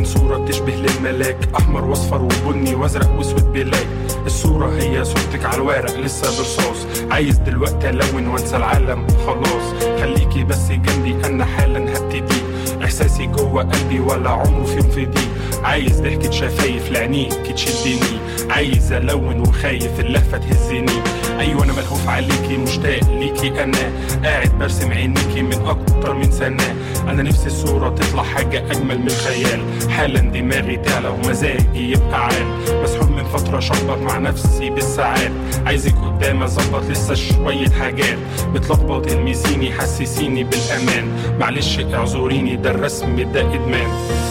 عن صورة تشبه للملاك أحمر واصفر وبني وازرق واسود بلاك الصورة هي صورتك على الورق لسه برصاص عايز دلوقتي ألون وانسى العالم خلاص خليكي بس جنبي أنا حالا هبتدي إحساسي جوه قلبي ولا عمره في يوم في دي عايز ضحكة شفايف لعينيك تشدني عايز ألون وخايف اللهفة تهزني أيوة أنا ملهوف عليكي مشتاق ليكي أنا قاعد برسم عينيكي من أكتر من سنة أنا نفسي الصورة تطلع حاجة أجمل من الخيال حالا دماغي تعلى ومزاجي يبقى عال مسحوب من فترة شخبط مع نفسي بالساعات عايزك قدام أظبط لسه شوية حاجات بتلخبط المسيني حسسيني بالأمان معلش اعذريني ده الرسم ده إدمان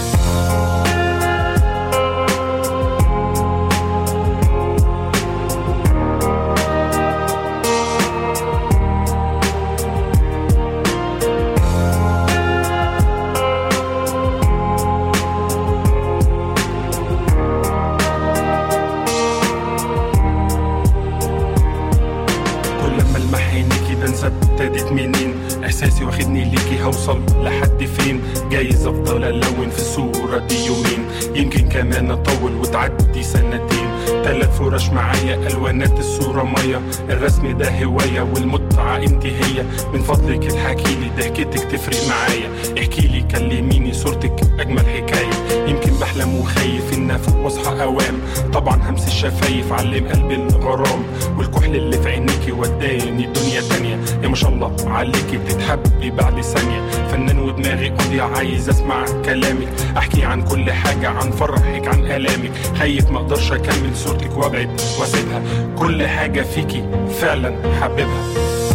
كل لما المح عينيكي بنسى ابتدت منين احساسي واخدني ليكي هوصل لحد فين جايز افضل الون في الصورة دي يومين يمكن كمان اطول وتعدي سنتين تلات فرش معايا الوانات الصورة مية الرسم ده هواية والمتعة انت هي من فضلك الحكيلي ضحكتك تفرق معايا احكيلي كلميني صورتك اجمل حكاية يمكن بحلم وخايف ان افوق واصحى اوام طبعا همس الشفايف علم قلبي الغرام والكحل اللي في عينيكي وداني دنيا تانية يا ما شاء الله عليكي بتتحبي بعد ثانية فنان ودماغي قاضية عايز اسمع كلامك احكي عن كل حاجة عن فرحك عن الامك خايف ما اقدرش اكمل صورتك وابعد واسيبها كل حاجة فيكي فعلا حبيبها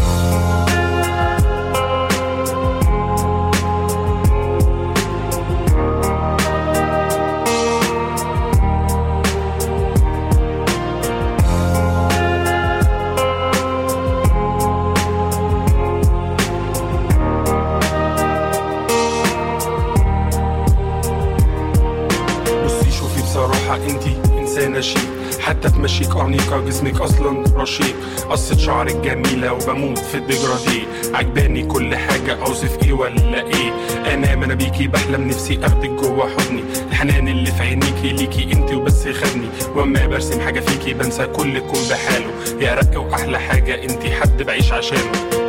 بصي شوفي بصراحة انتي إنسانة شيك حتى في مشيك أنيقة جسمك أصلا رشيق قصة شعرك جميلة وبموت في الديجرادي عجباني كل حاجة أوصف إيه ولا إيه أنا ما أنا بيكي بحلم نفسي أخدك جوا حضني الحنان اللي في عينيكي ليكي انتي وبس خدني وأما برسم حاجة فيكي بنسى كل كون بحاله يا رق وأحلى حاجة انتي حد بعيش عشانه